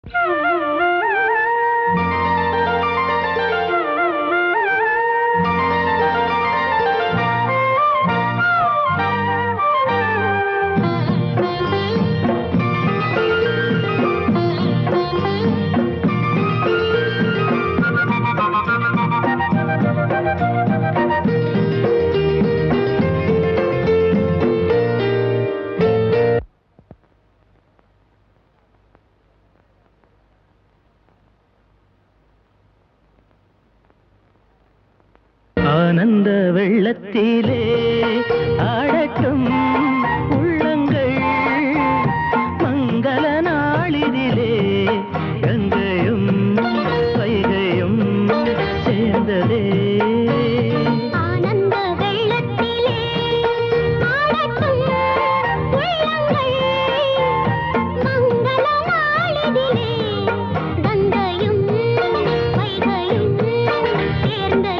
ஆனந்த வெள்ளத்திலே ஆடட்டும் உள்ளங்கள் மங்கள நாளிதிலே கங்கையும் வைகையும் சேர்ந்ததே ஆனந்த வெள்ளத்திலே ஆடட்டும் உள்ளங்கள் மங்கள நாளிதிலே கங்கையும் வைகையும் சேர்ந்ததே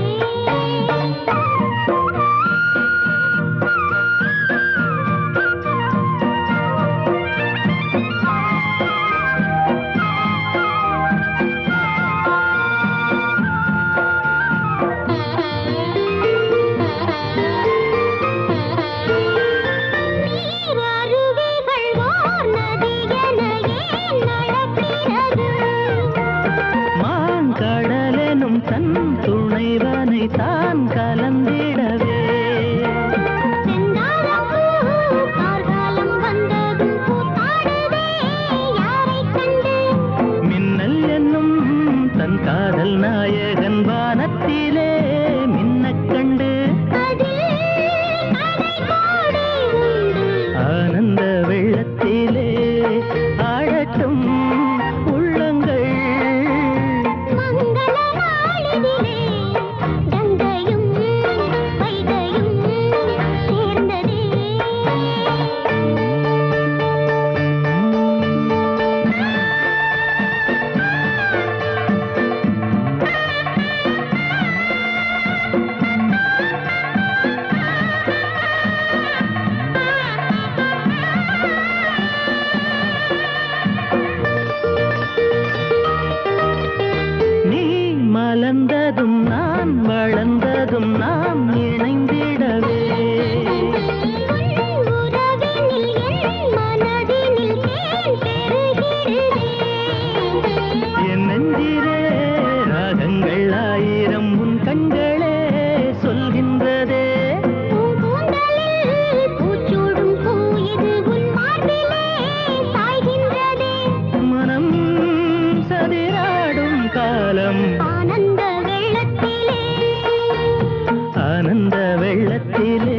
நீரருவிகள் ஓர் நதி என ஏன் நடக்கிறது மாங்கடலெனும் தன் துணைவனை தான் கலந்திடவே செந்தாழம்பூ கார்காலம் வந்ததும் கூத்தாடுதே யாரைக் கண்டு மின்னல் என்னும் தன் காதல் நாயகன் வானத்திலே மின்னக் கண்டு அதில் கதை கோடி உண்டு ஆனந்த வெள்ளத்திலே ஆடட்டும் உள்ளங்கள் மங்கள நாளிதிலே கங்கையும் வைகையும் சேர்ந்ததே நீ மலர்ந்ததும் நான் வளர்ந்ததும் நாம் இணைந்திடவே உன் உறவினில் என் மனதினில் தேன் பெருகிறதே என் நெஞ்சிலே ராகங்கள் ஆயிரம் உன் கண்களே சொல்கின்றதே பூங்கூந்தலில் பூச்சூடும் பூ இது உன் மார்பிலே சாய்கின்றதே மனம் சதிராடும் காலம் ஆனந்த வெள்ளத்திலே ஆனந்த வெள்ளத்திலே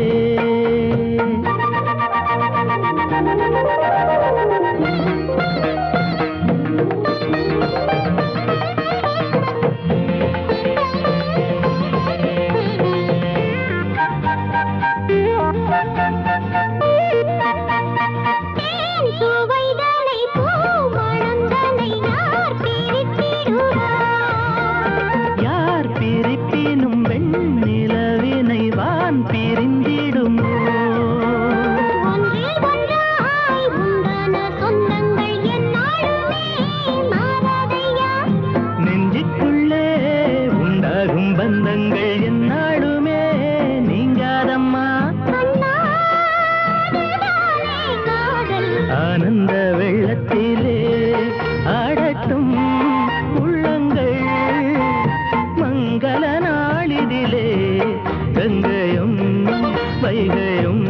தேன் சுவைதனை பூ மணந்தனை யார் பிரித்திடுவார் யார் பிரிப்பினும் வெண்ணிலவினை வான் பிரிந்திடுமோ ஒன்றில் ஒன்றாய் உண்டான சொந்தங்கள் என்னாலுமே மாறாதையா நெஞ்சுக்குள்ளே உண்டாகும் பந்தங்கள் எந்நாளுமே நீங்காதம்மா கண்ணாடிதானே காதல் ஆனந்த வெள்ளத்திலே ஆடட்டும் உள்ளங்கள் மங்கள நாளிதிலே கங்கையும் வைகையும்